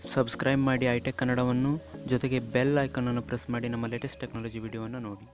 subscribe ಮಾಡಿ hi-tech ಕನ್ನಡವನ್ನು ಜೊತೆಗೆ ಬೆಲ್ ಐಕನನ್ನು ಪ್ರೆಸ್ ಮಾಡಿ ನಮ್ಮ ಲೇಟೆಸ್ಟ್ ಟೆಕ್ನಾಲಜಿ ವಿಡಿಯೋವನ್ನು ನೋಡಿ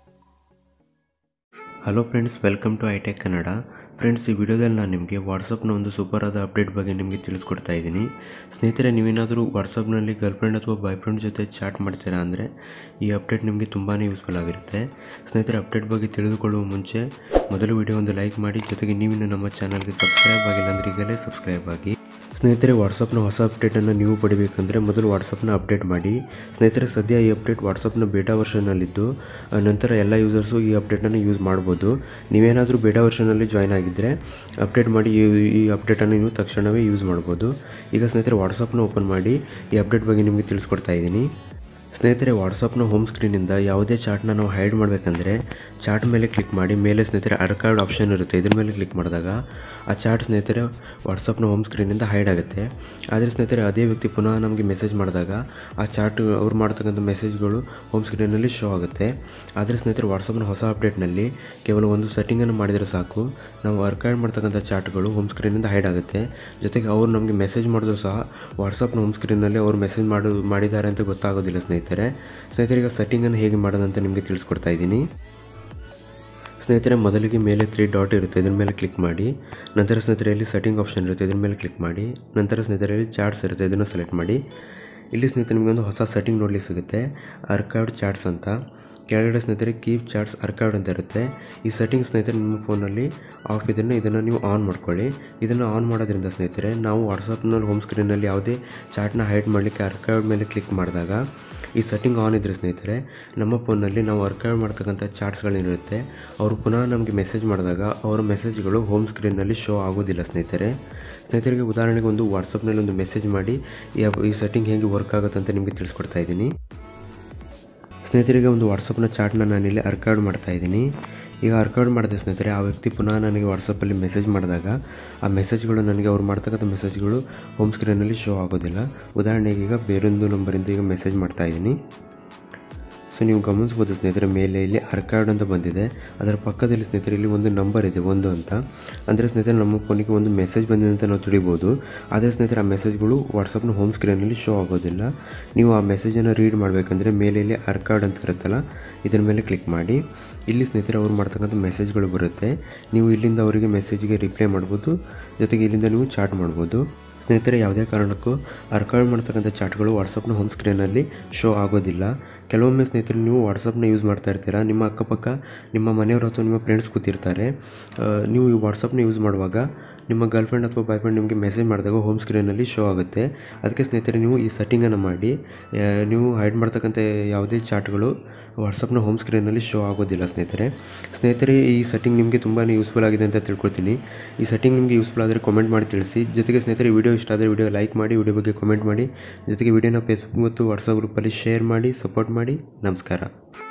hello friends welcome to iTech Kannada friends ಈ ವಿಡಿಯೋದಲ್ಲಿ ನಾನು ನಿಮಗೆ ವಾಟ್ಸಪ್ನ ಒಂದು ಸೂಪರ್ ಆದ ಅಪ್ಡೇಟ್ ಬಗ್ಗೆ ನಿಮಗೆ ತಿಳಿಸ್ಕೊಡ್ತಾ ಇದ್ದೀನಿ ಸ್ನೇಹಿತರೆ ನೀವೇನಾದರೂ ವಾಟ್ಸಪ್ನಲ್ಲಿ ಗರ್ಲ್ಫ್ರೆಂಡ್ ಅಥವಾ ಬಾಯ್ ಫ್ರೆಂಡ್ ಜೊತೆ ಚಾಟ್ ಮಾಡ್ತೀರಾ ಅಂದರೆ ಈ ಅಪ್ಡೇಟ್ ನಿಮಗೆ ತುಂಬಾ ಯೂಸ್ಫುಲ್ ಆಗಿರುತ್ತೆ ಸ್ನೇಹಿತರೆ ಅಪ್ಡೇಟ್ ಬಗ್ಗೆ ತಿಳಿದುಕೊಳ್ಳುವ ಮುಂಚೆ ಮೊದಲು ವಿಡಿಯೋ ಒಂದು ಲೈಕ್ ಮಾಡಿ ಜೊತೆಗೆ ನೀವಿನ್ನು ನಮ್ಮ ಚಾನಲ್ಗೆ ಸಬ್ಸ್ಕ್ರೈಬ್ ಆಗಿಲ್ಲ ಅಂದರೆ ಈಗಲೇ ಸಬ್ಸ್ಕ್ರೈಬ್ ಆಗಿ ಸ್ನೇಹಿತರೆ ವಾಟ್ಸಪ್ನ ಹೊಸ ಅಪ್ಡೇಟನ್ನು ನೀವು ಪಡಿಬೇಕಂದ್ರೆ ಮೊದಲು ವಾಟ್ಸಪ್ನ ಅಪ್ಡೇಟ್ ಮಾಡಿ ಸ್ನೇಹಿತರೆ ಸದ್ಯ ಈ ಅಪ್ಡೇಟ್ ವಾಟ್ಸಪ್ನ ಬೇಟಾ ವರ್ಷನಲ್ಲಿದ್ದು ಆ, ನಂತರ ಎಲ್ಲ ಯೂಸರ್ಸು ಈ ಅಪ್ಡೇಟನ್ನು ಯೂಸ್ ಮಾಡ್ಬೋದು ನೀವೇನಾದರೂ ಬೇಟಾ ವರ್ಷನಲ್ಲಿ ಜಾಯ್ನ್ ಆಗಿದ್ದರೆ ಅಪ್ಡೇಟ್ ಮಾಡಿ ಈ ಈ ಅಪ್ಡೇಟನ್ನು ನೀವು ತಕ್ಷಣವೇ ಯೂಸ್ ಮಾಡ್ಬೋದು ಈಗ ಸ್ನೇಹಿತರೆ ವಾಟ್ಸಪ್ನ ಓಪನ್ ಮಾಡಿ ಈ ಅಪ್ಡೇಟ್ ಬಗ್ಗೆ ನಿಮಗೆ ತಿಳಿಸ್ಕೊಡ್ತಾ ಇದ್ದೀನಿ ಸ್ನೇಹಿತರೆ ವಾಟ್ಸಪ್ನ ಹೋಮ್ ಸ್ಕ್ರೀನಿಂದ ಯಾವುದೇ ಚಾಟ್ನ ನಾವು ಹೈಡ್ ಮಾಡಬೇಕಂದ್ರೆ ಚಾಟ್ ಮೇಲೆ ಕ್ಲಿಕ್ ಮಾಡಿ ಮೇಲೆ ಸ್ನೇಹಿತರೆ ಅರ್ಕಾರ್ಡ್ ಆಪ್ಷನ್ ಇರುತ್ತೆ ಇದ್ರ ಮೇಲೆ ಕ್ಲಿಕ್ ಮಾಡಿದಾಗ ಆ ಚಾಟ್ ಸ್ನೇಹಿತರೆ ವಾಟ್ಸಪ್ನ ಹೋಮ್ ಸ್ಕ್ರೀನಿಂದ ಹೈಡ್ ಆಗುತ್ತೆ ಆದರೆ ಸ್ನೇಹಿತರೆ ಅದೇ ವ್ಯಕ್ತಿ ಪುನಃ ನಮಗೆ ಮೆಸೇಜ್ ಮಾಡಿದಾಗ ಆ ಚಾಟ್ ಅವ್ರು ಮಾಡ್ತಕ್ಕಂಥ ಮೆಸೇಜ್ಗಳು ಹೋಮ್ ಸ್ಕ್ರೀನಲ್ಲಿ ಶೋ ಆಗುತ್ತೆ ಆದರೆ ಸ್ನೇಹಿತರೆ ವಾಟ್ಸಪ್ನ ಹೊಸ ಅಪ್ಡೇಟ್ನಲ್ಲಿ ಕೇವಲ ಒಂದು ಸೆಟ್ಟಿಂಗನ್ನು ಮಾಡಿದರೆ ಸಾಕು ನಾವು ಅರ್ಕಾರ್ಡ್ ಮಾಡ್ತಕ್ಕಂಥ ಚಾಟ್ಗಳು ಹೋಮ್ ಸ್ಕ್ರೀನಿಂದ ಹೈಡ್ ಆಗುತ್ತೆ ಜೊತೆಗೆ ಅವ್ರು ನಮಗೆ ಮೆಸೇಜ್ ಮಾಡಿದ್ರು ಸಹ ವಾಟ್ಸಪ್ನ ಹೋಮ್ ಸ್ಕ್ರೀನಲ್ಲಿ ಅವ್ರು ಮೆಸೇಜ್ ಮಾಡು ಮಾಡಿದ್ದಾರೆ ಅಂತ ಗೊತ್ತಾಗೋದಿಲ್ಲ ಸ್ನೇಹಿತರೆ ಸ್ನೇಹಿತರೆ ಈಗ ಸೆಟ್ಟಿಂಗನ್ನು ಹೇಗೆ ಮಾಡೋದಂತ ನಿಮಗೆ ತಿಳಿಸ್ಕೊಡ್ತಾ ಇದ್ದೀನಿ ಸ್ನೇಹಿತರೆ ಮೊದಲಿಗೆ ಮೇಲೆ ತ್ರೀ ಡಾಟ್ ಇರುತ್ತೆ ಇದ್ರ ಮೇಲೆ ಕ್ಲಿಕ್ ಮಾಡಿ ನಂತರ ಸ್ನೇಹಿತರೆ ಇಲ್ಲಿ ಸೆಟ್ಟಿಂಗ್ ಆಪ್ಷನ್ ಇರುತ್ತೆ ಇದ್ರ ಮೇಲೆ ಕ್ಲಿಕ್ ಮಾಡಿ ನಂತರ ಸ್ನೇಹಿತರೆ ಇಲ್ಲಿ ಚಾರ್ಟ್ಸ್ ಇರುತ್ತೆ ಇದನ್ನು ಸೆಲೆಕ್ಟ್ ಮಾಡಿ ಇಲ್ಲಿ ಸ್ನೇಹಿತರೆ ನಿಮಗೊಂದು ಹೊಸ ಸೆಟ್ಟಿಂಗ್ ನೋಡಲಿಕ್ಕೆ ಸಿಗುತ್ತೆ ಅರ್ಕೈವ್ಡ್ ಚಾರ್ಟ್ಸ್ ಅಂತ ಕೆಳಗಡೆ ಸ್ನೇಹಿತರೆ ಕೀಪ್ ಚಾರ್ಟ್ಸ್ ಅರ್ಕೈವ್ಡ್ ಅಂತ ಇರುತ್ತೆ ಈ ಸೆಟ್ಟಿಂಗ್ ಸ್ನೇಹಿತರೆ ನಿಮ್ಮ ಫೋನಲ್ಲಿ ಆಫ್ ಇದನ್ನು ಇದನ್ನು ನೀವು ಆನ್ ಮಾಡ್ಕೊಳ್ಳಿ ಇದನ್ನು ಆನ್ ಮಾಡೋದ್ರಿಂದ ಸ್ನೇಹಿತರೆ ನಾವು ವಾಟ್ಸಪ್ನಲ್ಲಿ ಹೋಮ್ ಸ್ಕ್ರೀನಲ್ಲಿ ಯಾವುದೇ ಚಾಟ್ನ ಹೈಡ್ ಮಾಡಲಿಕ್ಕೆ ಅರ್ಕೈವ್ಡ್ ಮೇಲೆ ಕ್ಲಿಕ್ ಮಾಡಿದಾಗ ಈ ಸೆಟ್ಟಿಂಗ್ ಆನ್ ಇದ್ದರೆ ಸ್ನೇಹಿತರೆ ನಮ್ಮ ಫೋನಲ್ಲಿ ನಾವು ವರ್ಕೌಟ್ ಮಾಡ್ತಕ್ಕಂಥ ಚಾರ್ಟ್ಸ್ಗಳೇನಿರುತ್ತೆ ಅವರು ಪುನಃ ನಮಗೆ ಮೆಸೇಜ್ ಮಾಡಿದಾಗ ಅವರ ಮೆಸೇಜ್ಗಳು ಹೋಮ್ ಸ್ಕ್ರೀನ್ನಲ್ಲಿ ಶೋ ಆಗೋದಿಲ್ಲ ಸ್ನೇಹಿತರೆ ಸ್ನೇಹಿತರಿಗೆ ಉದಾಹರಣೆಗೆ ಒಂದು ವಾಟ್ಸಪ್ನಲ್ಲಿ ಒಂದು ಮೆಸೇಜ್ ಮಾಡಿ ಈ ಅಪ್- ಈ ಸೆಟ್ಟಿಂಗ್ ಹೇಗೆ ವರ್ಕ್ ಆಗುತ್ತೆ ಅಂತ ನಿಮಗೆ ತಿಳಿಸ್ಕೊಡ್ತಾ ಇದ್ದೀನಿ ಸ್ನೇಹಿತರಿಗೆ ಒಂದು ವಾಟ್ಸಪ್ನ ಚಾಟ್ನ ನಾನಿಲ್ಲಿ ಅರ್ಕಾರ್ಡ್ ಮಾಡ್ತಾ ಇದ್ದೀನಿ ಈಗ ಅರ್ಕಾರ್ಡ್ ಮಾಡಿದೆ ಸ್ನೇಹಿತರೆ ಆ ವ್ಯಕ್ತಿ ಪುನಃ ನನಗೆ ವಾಟ್ಸಪ್ಪಲ್ಲಿ ಮೆಸೇಜ್ ಮಾಡಿದಾಗ ಆ ಮೆಸೇಜ್ಗಳು ನನಗೆ ಅವ್ರು ಮಾಡ್ತಕ್ಕಂಥ ಮೆಸೇಜ್ಗಳು ಹೋಮ್ ಸ್ಕ್ರೀನಲ್ಲಿ ಶೋ ಆಗೋದಿಲ್ಲ ಉದಾಹರಣೆಗೆ ಈಗ ಬೇರೊಂದು ನಂಬರಿಂದ ಈಗ ಮೆಸೇಜ್ ಮಾಡ್ತಾ ಇದ್ದೀನಿ ಸೊ ನೀವು ಗಮನಿಸ್ಬೋದು ಸ್ನೇಹಿತರೆ ಮೇಲೆ ಇಲ್ಲಿ ಅರ್ಕಾರ್ಡ್ ಅಂತ ಬಂದಿದೆ ಅದರ ಪಕ್ಕದಲ್ಲಿ ಸ್ನೇಹಿತರೆ ಇಲ್ಲಿ ಒಂದು ನಂಬರ್ ಇದೆ ಒಂದು ಅಂತ ಅಂದರೆ ಸ್ನೇಹಿತರೆ ನಮ್ಮ ಫೋನಿಗೆ ಒಂದು ಮೆಸೇಜ್ ಬಂದಿದೆ ಅಂತ ನಾವು ತಿಳಿಬೋದು ಆದರೆ ಸ್ನೇಹಿತರೆ ಆ ಮೆಸೇಜ್ಗಳು ವಾಟ್ಸಪ್ನ ಹೋಮ್ ಸ್ಕ್ರೀನಲ್ಲಿ ಶೋ ಆಗೋದಿಲ್ಲ ನೀವು ಆ ಮೆಸೇಜನ್ನು ರೀಡ್ ಮಾಡಬೇಕಂದ್ರೆ ಮೇಲೆ ಇಲ್ಲಿ ಅರ್ಕಾರ್ಡ್ ಅಂತ ಇರುತ್ತಲ್ಲ ಇದರ ಮೇಲೆ ಕ್ಲಿಕ್ ಮಾಡಿ ಇಲ್ಲಿ ಸ್ನೇಹಿತರೆ ಅವ್ರು ಮಾಡ್ತಕ್ಕಂಥ ಮೆಸೇಜ್ಗಳು ಬರುತ್ತೆ ನೀವು ಇಲ್ಲಿಂದ ಅವರಿಗೆ ಮೆಸೇಜ್ಗೆ ರಿಪ್ಲೈ ಮಾಡ್ಬೋದು ಜೊತೆಗೆ ಇಲ್ಲಿಂದ ನೀವು ಚಾಟ್ ಮಾಡ್ಬೋದು ಸ್ನೇಹಿತರೆ ಯಾವುದೇ ಕಾರಣಕ್ಕೂ ಅರ್ಕಾರ್ಡ್ ಮಾಡ್ತಕ್ಕಂಥ ಚಾಟ್ಗಳು ವಾಟ್ಸಪ್ನ ಹೋಮ್ ಸ್ಕ್ರೀನಲ್ಲಿ ಶೋ ಆಗೋದಿಲ್ಲ ಕೆಲವೊಮ್ಮೆ ಸ್ನೇಹಿತರೆ ನೀವು ವಾಟ್ಸಪ್ನ ಯೂಸ್ ಮಾಡ್ತಾ ಇರ್ತೀರಾ ನಿಮ್ಮ ಅಕ್ಕಪಕ್ಕ ನಿಮ್ಮ ಮನೆಯವರು ಅಥವಾ ನಿಮ್ಮ ಫ್ರೆಂಡ್ಸ್ ಕೂತಿರ್ತಾರೆ ಆ, ನೀವು ಈ ವಾಟ್ಸಪ್ನ ಯೂಸ್ ಮಾಡುವಾಗ ನಿಮ್ಮ ಗರ್ಲ್ಫ್ರೆಂಡ್ ಅಥವಾ ಬಾಯ್ ಫ್ರೆಂಡ್ ನಿಮಗೆ ಮೆಸೇಜ್ ಮಾಡಿದಾಗ ಹೋಮ್ ಸ್ಕ್ರೀನಲ್ಲಿ ಶೋ ಆಗುತ್ತೆ ಅದಕ್ಕೆ ಸ್ನೇಹಿತರೆ ನೀವು ಈ ಸೆಟ್ಟಿಂಗನ್ನು ಮಾಡಿ ಆ, ನೀವು ಹೈಡ್ ಮಾಡ್ತಕ್ಕಂಥ ಯಾವುದೇ ಚಾಟ್ಗಳು ವಾಟ್ಸಪ್ನ ಹೋಮ್ ಸ್ಕ್ರೀನಲ್ಲಿ ಶೋ ಆಗೋದಿಲ್ಲ ಸ್ನೇಹಿತರೆ ಸ್ನೇಹಿತರೆ ಈ ಸೆಟ್ಟಿಂಗ್ ನಿಮಗೆ ತುಂಬಾ ಯೂಸ್ಫುಲ್ ಆಗಿದೆ ಅಂತ ತಿಳ್ಕೊಳ್ತೀನಿ ಈ ಸೆಟ್ಟಿಂಗ್ ನಿಮಗೆ ಯೂಸ್ಫುಲ್ ಆದರೆ ಕಾಮೆಂಟ್ ಮಾಡಿ ತಿಳಿಸಿ ಜೊತೆಗೆ ಸ್ನೇಹಿತರೆ ವಿಡಿಯೋ ಇಷ್ಟ ಆದರೆ ವಿಡಿಯೋ ಲೈಕ್ ಮಾಡಿ ವಿಡಿಯೋ ಬಗ್ಗೆ ಕಾಮೆಂಟ್ ಮಾಡಿ ಜೊತೆಗೆ ವಿಡಿಯೋನ ಫೇಸ್ಬುಕ್ ಮತ್ತು ವಾಟ್ಸಪ್ ಗ್ರೂಪಲ್ಲಿ ಶೇರ್ ಮಾಡಿ ಸಪೋರ್ಟ್ ಮಾಡಿ ನಮಸ್ಕಾರ